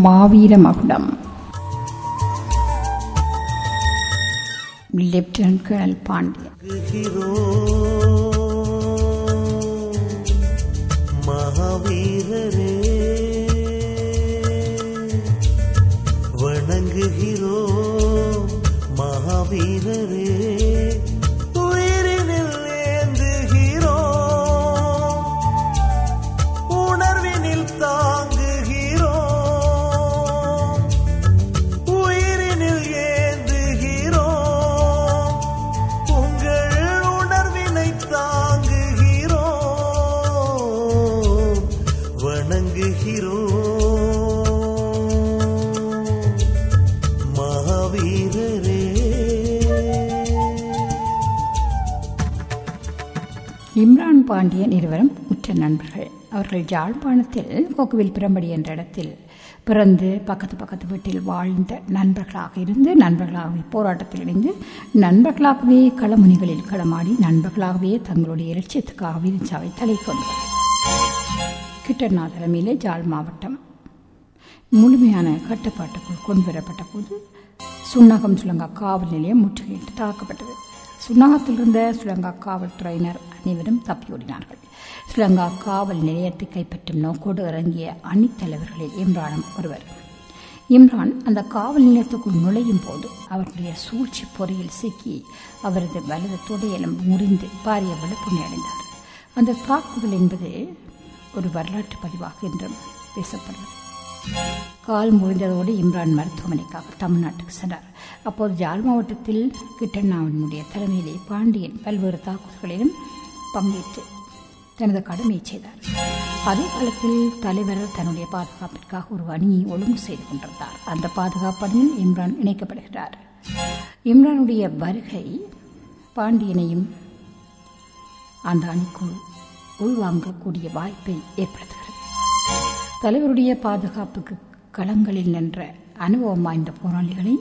மாவீர மகுடம் lieutenant colonel Pandiyan மகாவீரரே வணங்குகிறோ மகாவீரரே உயிரினில் ஏந்துகிறோ உணர்வினில் தாங்குகிறோ உயிரினில் ஏந்துகிறோ உங்கள் உணர்வினை தாங்குகிறோ வணங்குகிறோ மகாவீரரே இம்ரான் பாண்டியன் இருவரும் உற்ற நண்பர்கள் அவர்கள் யாழ்ப்பாணத்தில் கொக்குவில் பிரம்படி என்ற இடத்தில் பிறந்து பக்கத்து பக்கத்து வீட்டில் வாழ்ந்த நண்பர்களாக இருந்து நண்பர்களாகவே போராட்டத்தில் இணைந்து நண்பர்களாகவே களமுனிகளில் களமாடி நண்பர்களாகவே தங்களுடைய இலட்சியத்துக்காக வீரச்சாவை தலை கொண்டவர்கள் கிட்டண்ணா தலைமையிலே ஜாழ் மாவட்டம் முழுமையான கட்டுப்பாட்டுக்குள் கொண்டு வரப்பட்ட போது சுண்ணாகம் சுலங்கா காவல் நிலையம் முற்றுகையிட்டு தாக்கப்பட்டது சுண்ணாகத்தில் இருந்த சுலங்கா காவல்துறையினர் அனைவரும் தப்பியோடினார்கள் சுலங்கா காவல் நிலையத்தை கைப்பற்றும் நோக்கோடு இறங்கிய அணித்தலைவர்களில் இம்ரானும் ஒருவர் இம்ரான் அந்த காவல் நிலையத்துக்குள் நுழையும் போது அவருடைய சூழ்ச்சி பொறியில் சிக்கி அவரது வலது தொடையெலும்பு முறிந்து பாரிய விழுப்புணை அடைந்தார் அந்த தாக்குதல் என்பது ஒரு வரலாற்று பதிவாக என்றும் பேசப்படுகிறது கால் முறிந்ததோடு இம்ரான் மருத்துவமனைக்காக தமிழ்நாட்டுக்கு சென்றார் அப்போது ஜாழ் மாவட்டத்தில் கிட்டண்ணாவினுடைய தலைமையிலே பாண்டியன் பல்வேறு தாக்குதல்களிலும் பங்கேற்று தனது கடமையை செய்தார் அதே காலத்தில் தலைவர் தன்னுடைய பாதுகாப்பிற்காக ஒரு அணியை ஒழுங்கு செய்து கொண்டிருந்தார் அந்த பாதுகாப்பு அணியில் இம்ரான் இணைக்கப்படுகிறார் இம்ரானுடைய வருகை பாண்டியனையும் அந்த அணிக்குள் உள்வாங்கக்கூடிய வாய்ப்பை ஏற்படுத்துகிறது தலைவருடைய பாதுகாப்புக்கு களங்களில் நின்ற அனுபவம் வாய்ந்த போராளிகளை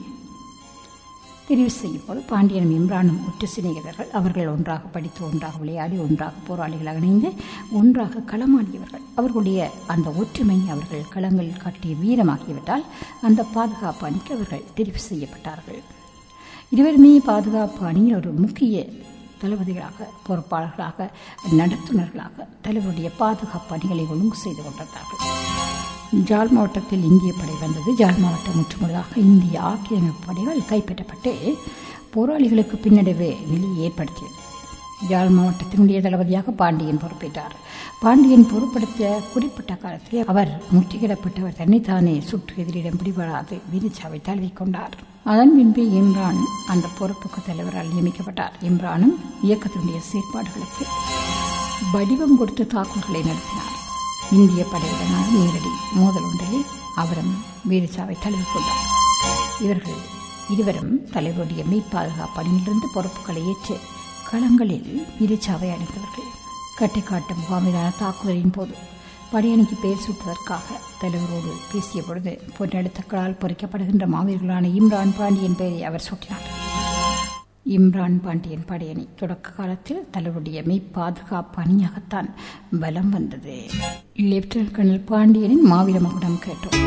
தெரிவு செய்யும் போது பாண்டியனும் இம்ரானும் உற்று சிநேகிதர்கள் அவர்கள் ஒன்றாக படித்து ஒன்றாக விளையாடி ஒன்றாக போராளிகளாக இணைந்து ஒன்றாக களமாடியவர்கள் அவர்களுடைய அந்த ஒற்றுமை அவர்கள் களங்களில் காட்டிய வீரமாகிவிட்டால் அந்த பாதுகாப்பு அணிக்கு அவர்கள் தெரிவு செய்யப்பட்டார்கள் இருவருமே பாதுகாப்பு அணியில் ஒரு முக்கிய தளபதிகளாக பொறுப்பாளர்களாக நடத்துனர்களாக தலைவருடைய பாதுகாப்பு அணிகளை ஒழுங்கு செய்து கொண்டிருந்தார்கள் ஜாழ் மாவட்டத்தில் இந்திய படை வந்தது ஜாழ் மாவட்டம் முற்றுமுழுதாக இந்திய ஆக்கிரமிப்பு படைகள் கைப்பற்றப்பட்டு போராளிகளுக்கு பின்னடைவு நிலையை ஏற்படுத்தியது ஜாழ் மாவட்டத்தினுடைய தளபதியாக பாண்டியன் பொறுப்பேற்றார் பாண்டியன் பொறுப்படுத்த குறிப்பிட்ட காலத்தில் அவர் முற்றுகிடப்பட்டவர் தன்னைத்தானே சுற்று எதிரிடம் பிடிபடாது வீரச்சாவை தழுவிக்கொண்டார் அதன் பின்பு இம்ரான் அந்த பொறுப்புக்கு தலைவரால் நியமிக்கப்பட்டார் இம்ரானும் இயக்கத்தினுடைய செயற்பாடுகளுக்கு வடிவம் கொடுத்து தாக்குதல்களை நடத்தினார் இந்திய படையுடனான நேரடி மோதல் ஒன்றில் அவரும் வீரச்சாவை தழுவிக்கொண்டார் இவர்கள் இருவரும் தலைவருடைய மீட்பாதுகாப்பு பணியிலிருந்து பொறுப்புகளை ஏற்று களங்களில் வீரச்சாவை அடைந்தவர்கள் கட்டைக்காட்டு முகாமிலான தாக்குதலின் போது படையணிக்கு பெயர் சூட்டுவதற்காக தலைவரோடு பேசிய பொழுது பொன்னெடுத்துக்களால் பொறிக்கப்படுகின்ற மாவீரர்களான இம்ரான் பாண்டியன் பெயரை அவர் சூட்டினார் இம்ரான் பாண்டியன் படையணி தொடக்க காலத்தில் தலைவருடைய மெய்ப்பாதுகாப்பு அணியாகத்தான் பலம் வந்தது லெப்டினன்ட் கர்னல் பாண்டியனின் மாவீர மகுடம் கேட்டோம்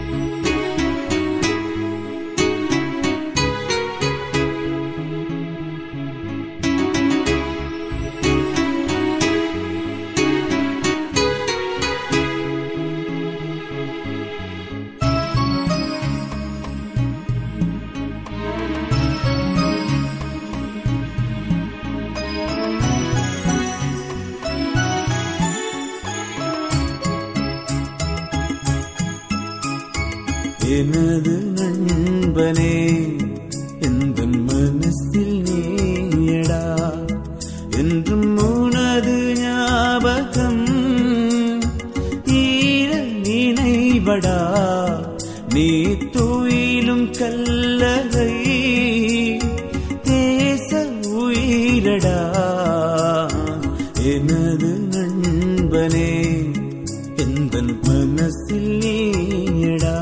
எனது நண்பனே எந்த மனசில் நீயடா என்றும் உனது ஞாபகம் ஈர நினைவடா நீ துயிலும் கல்லறை தேச உயிரடா எனது நண்பனே எந்த மனசில் நீயடா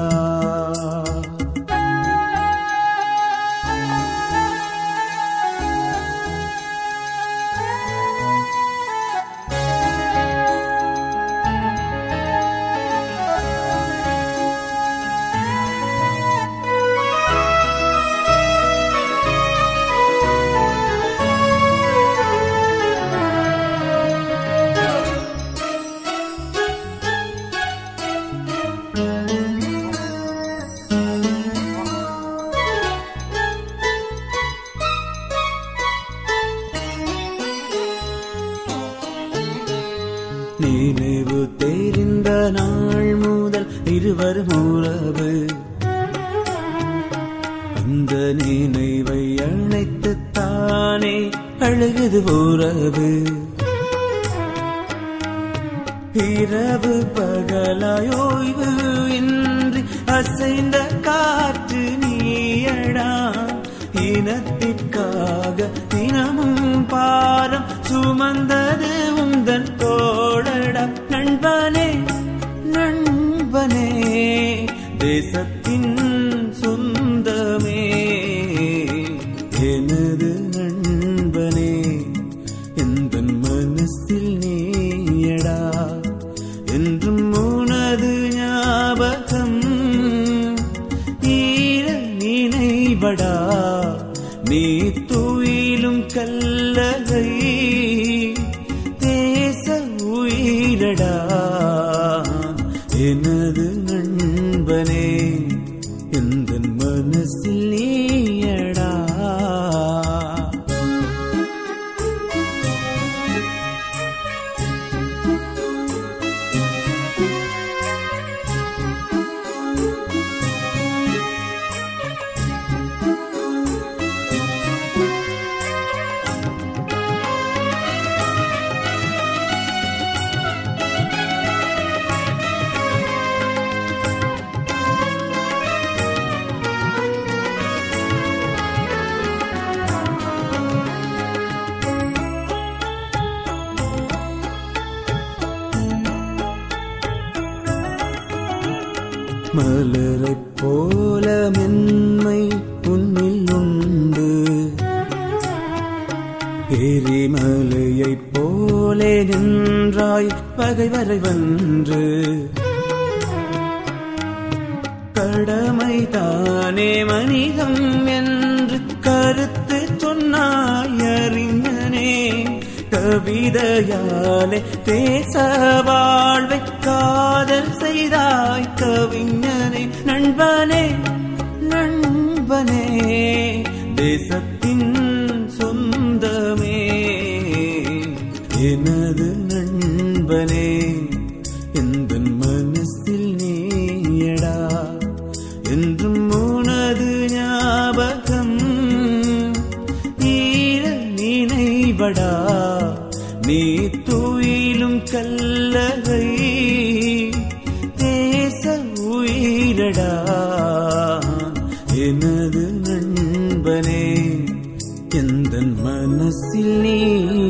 நாள் முதல் இருவரும் உறவு அந்த நினைவை அழைத்து தானே அழுகுது உறவு இரவு பகலாயோய்வு இன்றி அசைந்த காற்று நீயடா இனத்திற்காக தினமும் பாரம் சுமந்தது உந்தன் தோழடா நண்பனே நண்பனே தேசத்தின் சொந்தமே எனது நண்பனே எந்த மனசில் நீயடா என்றும் உனது ஞாபகம் ஈர நினைவடா நீ துயிலும் கல்லகை தேச உயிரடா எனது நண்பனே எந்த மனசில் நீயடா மலரைப் போல மென்மை உன்னில் உண்டு எரிமலையைப் போலே நின்றாய் பகைவரை வென்று கடமை தானே மனிதம் என்று கருத்து சொன்னாய் அறிஞனே கவிதையாலே தேச வாழ்வை காதல் செய்தாய் கவிஞனே நண்பனே நண்பனே தேசத்தின் சொந்தமே எனது நண்பனே எந்த மனசில் நீயடா என்றும் உனது ஞாபகம் ஈர நினைவடா நீ துயிலும் கல்லகை தேச உயிரடா எனது நண்பனே எந்த மனசில் நீ